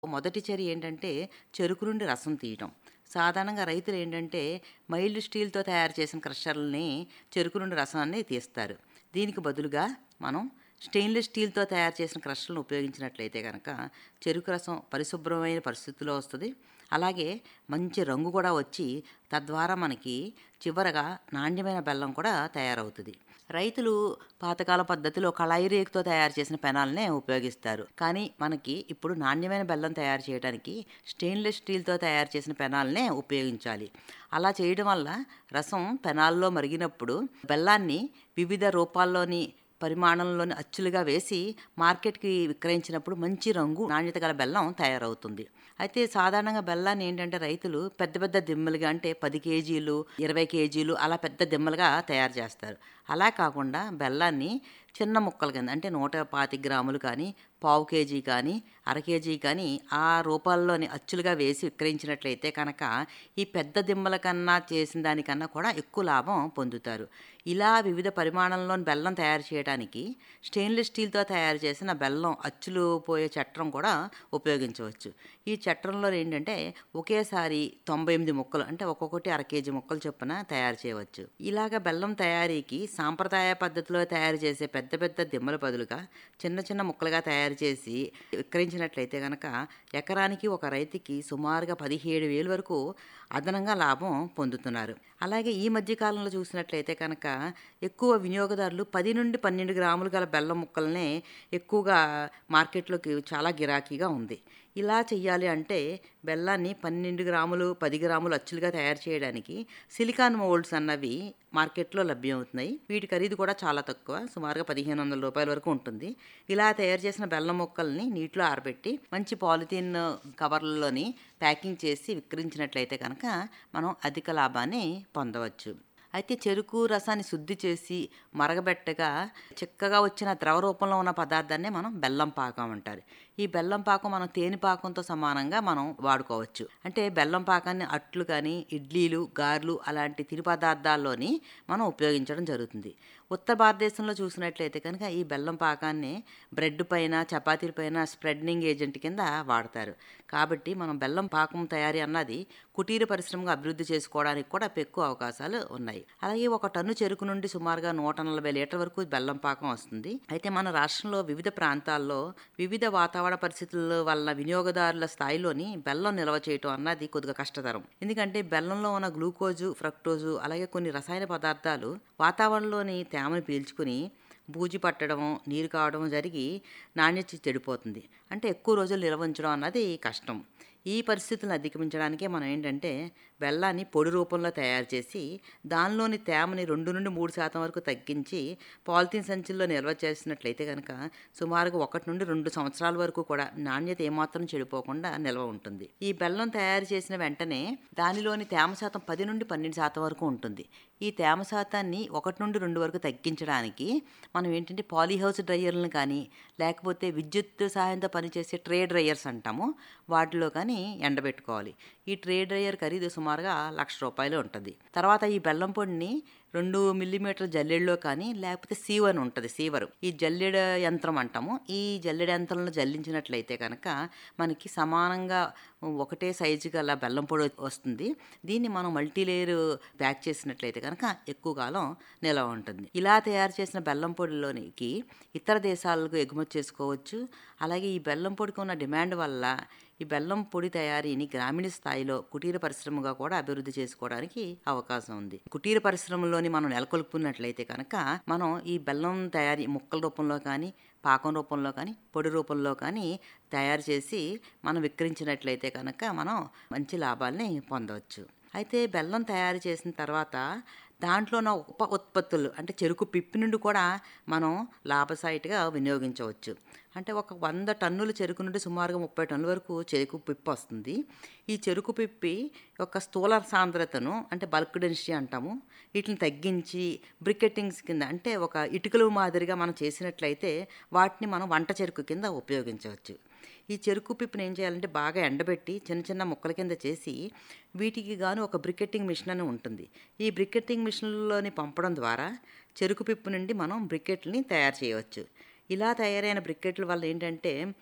మొదటి చర్య ఏంటంటే చెరుకు నుండి రసం తీయటం సాధారణంగా రైతులు ఏంటంటే మైల్డ్ స్టీల్తో తయారు చేసిన క్రషర్లని చెరుకు నుండి రసాన్ని తీస్తారు దీనికి బదులుగా మనం స్టెయిన్లెస్ స్టీల్తో తయారు చేసిన క్రషర్లను ఉపయోగించినట్లయితే కనుక చెరుకు రసం పరిశుభ్రమైన పరిస్థితిలో వస్తుంది అలాగే మంచి రంగు కూడా వచ్చి తద్వారా మనకి చివరగా నాణ్యమైన బెల్లం కూడా తయారవుతుంది రైతులు పాతకాల పద్ధతిలో కళాయి రేకుతో తయారు చేసిన పెనాలనే ఉపయోగిస్తారు కానీ మనకి ఇప్పుడు నాణ్యమైన బెల్లం తయారు చేయడానికి స్టెయిన్లెస్ స్టీల్తో తయారు చేసిన పెనాలనే ఉపయోగించాలి అలా చేయడం వల్ల రసం పెనాల్లో మరిగినప్పుడు బెల్లాన్ని వివిధ రూపాల్లోని పరిమాణంలోని అచ్చులుగా వేసి మార్కెట్కి విక్రయించినప్పుడు మంచి రంగు నాణ్యత గల బెల్లం తయారవుతుంది అయితే సాధారణంగా బెల్లాన్ని ఏంటంటే రైతులు పెద్ద పెద్ద దిమ్మలుగా అంటే పది కేజీలు ఇరవై కేజీలు అలా పెద్ద దిమ్మలుగా తయారు చేస్తారు అలా కాకుండా బెల్లాన్ని చిన్న ముక్కల కింద అంటే నూట పాతి గ్రాములు కానీ పావు కేజీ కానీ అర కేజీ కానీ ఆ రూపాల్లోని అచ్చులుగా వేసి విక్రయించినట్లయితే కనుక ఈ పెద్ద దిమ్మల కన్నా చేసిన దానికన్నా కూడా ఎక్కువ లాభం పొందుతారు ఇలా వివిధ పరిమాణంలోని బెల్లం తయారు చేయడానికి స్టెయిన్లెస్ స్టీల్తో తయారు చేసిన బెల్లం అచ్చులు పోయే చట్రం కూడా ఉపయోగించవచ్చు ఈ చట్రంలో ఏంటంటే ఒకేసారి తొంభై ఎనిమిది ముక్కలు అంటే ఒక్కొక్కటి అర కేజీ ముక్కలు చొప్పున తయారు చేయవచ్చు ఇలాగ బెల్లం తయారీకి సాంప్రదాయ పద్ధతిలో తయారు చేసే పెద్ద పెద్ద దిమ్మల బదులుగా చిన్న చిన్న ముక్కలుగా తయారు చేసి విక్రయించినట్లయితే కనుక ఎకరానికి ఒక రైతుకి సుమారుగా పదిహేడు వేలు వరకు అదనంగా లాభం పొందుతున్నారు అలాగే ఈ మధ్య కాలంలో చూసినట్లయితే కనుక ఎక్కువ వినియోగదారులు పది నుండి పన్నెండు గ్రాములు గల బెల్లం ముక్కలనే ఎక్కువగా మార్కెట్లోకి చాలా గిరాకీగా ఉంది ఇలా చెయ్యాలి అంటే బెల్లాన్ని పన్నెండు గ్రాములు పది గ్రాములు అచ్చులుగా తయారు చేయడానికి సిలికాన్ మోల్డ్స్ అన్నవి మార్కెట్లో లభ్యమవుతున్నాయి వీటి ఖరీదు కూడా చాలా తక్కువ సుమారుగా పదిహేను వందల రూపాయల వరకు ఉంటుంది ఇలా తయారు చేసిన బెల్లం ముక్కల్ని నీటిలో ఆరబెట్టి మంచి పాలిథీన్ కవర్లలోని ప్యాకింగ్ చేసి విక్రయించినట్లయితే కనుక మనం అధిక లాభాన్ని పొందవచ్చు అయితే చెరుకు రసాన్ని శుద్ధి చేసి మరగబెట్టగా చిక్కగా వచ్చిన ద్రవ రూపంలో ఉన్న పదార్థాన్నే మనం బెల్లం పాకం అంటారు ఈ బెల్లం పాకం మనం తేనె పాకంతో సమానంగా మనం వాడుకోవచ్చు అంటే బెల్లం పాకాన్ని అట్లు కానీ ఇడ్లీలు గారెలు అలాంటి తిరి పదార్థాల్లోని మనం ఉపయోగించడం జరుగుతుంది ఉత్తర భారతదేశంలో చూసినట్లయితే కనుక ఈ బెల్లం పాకాన్ని బ్రెడ్ పైన చపాతీల పైన స్ప్రెడ్నింగ్ ఏజెంట్ కింద వాడతారు కాబట్టి మనం బెల్లం పాకం తయారీ అన్నది కుటీర పరిశ్రమగా అభివృద్ధి చేసుకోవడానికి కూడా ఎక్కువ అవకాశాలు ఉన్నాయి అలాగే ఒక టన్ను చెరుకు నుండి సుమారుగా నూట నలభై లీటర్ వరకు బెల్లం పాకం వస్తుంది అయితే మన రాష్ట్రంలో వివిధ ప్రాంతాల్లో వివిధ వాతావరణ పరిస్థితుల వల్ల వినియోగదారుల స్థాయిలోని బెల్లం నిల్వ చేయటం అన్నది కొద్దిగా కష్టతరం ఎందుకంటే బెల్లంలో ఉన్న గ్లూకోజు ఫ్రక్టోజు అలాగే కొన్ని రసాయన పదార్థాలు వాతావరణంలోని తేమను పీల్చుకుని బూజి పట్టడం నీరు కావడం జరిగి నాణ్యత చెడిపోతుంది అంటే ఎక్కువ రోజులు నిల్వ ఉంచడం అన్నది కష్టం ఈ పరిస్థితులను అధిగమించడానికే మనం ఏంటంటే బెల్లాన్ని పొడి రూపంలో తయారు చేసి దానిలోని తేమని రెండు నుండి మూడు శాతం వరకు తగ్గించి పాలిథీన్ సంచుల్లో నిల్వ చేసినట్లయితే కనుక సుమారుగా ఒకటి నుండి రెండు సంవత్సరాల వరకు కూడా నాణ్యత ఏమాత్రం చెడిపోకుండా నిల్వ ఉంటుంది ఈ బెల్లం తయారు చేసిన వెంటనే దానిలోని తేమ శాతం పది నుండి పన్నెండు శాతం వరకు ఉంటుంది ఈ తేమ శాతాన్ని ఒకటి నుండి రెండు వరకు తగ్గించడానికి మనం ఏంటంటే పాలీహౌస్ డ్రయర్లను కానీ లేకపోతే విద్యుత్ సహాయంతో పనిచేసే ట్రే డ్రయర్స్ అంటాము వాటిలో కానీ ఎండబెట్టుకోవాలి ఈ ట్రే డ్రయర్ ఖరీదు సుమారుగా లక్ష రూపాయలు ఉంటుంది తర్వాత ఈ బెల్లం పొడిని రెండు మిల్లీమీటర్ జల్లెడలో కానీ లేకపోతే సీవ్ అని ఉంటుంది సీవరు ఈ జల్లెడ యంత్రం అంటాము ఈ జల్లెడ యంత్రంలో జల్లించినట్లయితే కనుక మనకి సమానంగా ఒకటే సైజు గల బెల్లం పొడి వస్తుంది దీన్ని మనం మల్టీ లేయర్ ప్యాక్ చేసినట్లయితే కనుక ఎక్కువ కాలం నిలవ ఉంటుంది ఇలా తయారు చేసిన బెల్లం పొడిలోనికి ఇతర దేశాలకు ఎగుమతి చేసుకోవచ్చు అలాగే ఈ బెల్లం పొడికి ఉన్న డిమాండ్ వల్ల ఈ బెల్లం పొడి తయారీని గ్రామీణ స్థాయిలో కుటీర పరిశ్రమగా కూడా అభివృద్ధి చేసుకోవడానికి అవకాశం ఉంది కుటీర పరిశ్రమలోని మనం నెలకొల్పున్నట్లయితే కనుక మనం ఈ బెల్లం తయారీ ముక్కల రూపంలో కానీ పాకం రూపంలో కానీ పొడి రూపంలో కానీ తయారు చేసి మనం విక్రయించినట్లయితే కనుక మనం మంచి లాభాల్ని పొందవచ్చు అయితే బెల్లం తయారు చేసిన తర్వాత దాంట్లో ఉన్న ఉప ఉత్పత్తులు అంటే చెరుకు పిప్పి నుండి కూడా మనం లాభసాయిటిగా వినియోగించవచ్చు అంటే ఒక వంద టన్నుల చెరుకు నుండి సుమారుగా ముప్పై టన్నుల వరకు చెరుకు పిప్పి వస్తుంది ఈ చెరుకు పిప్పి యొక్క స్థూల సాంద్రతను అంటే బల్క్ డెన్సిటీ అంటాము వీటిని తగ్గించి బ్రికెటింగ్స్ కింద అంటే ఒక ఇటుకలు మాదిరిగా మనం చేసినట్లయితే వాటిని మనం వంట చెరుకు కింద ఉపయోగించవచ్చు ఈ చెరుకు పిప్పుని ఏం చేయాలంటే బాగా ఎండబెట్టి చిన్న చిన్న ముక్కల కింద చేసి వీటికి గాను ఒక బ్రికెట్టింగ్ మిషన్ అని ఉంటుంది ఈ బ్రికెట్టింగ్ మిషన్లోని పంపడం ద్వారా చెరుకు పిప్పు నుండి మనం బ్రికెట్లని తయారు చేయవచ్చు ఇలా తయారైన బ్రికెట్ల వల్ల ఏంటంటే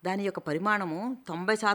దాని యొక్క పరిమాణము తొంభై శాతం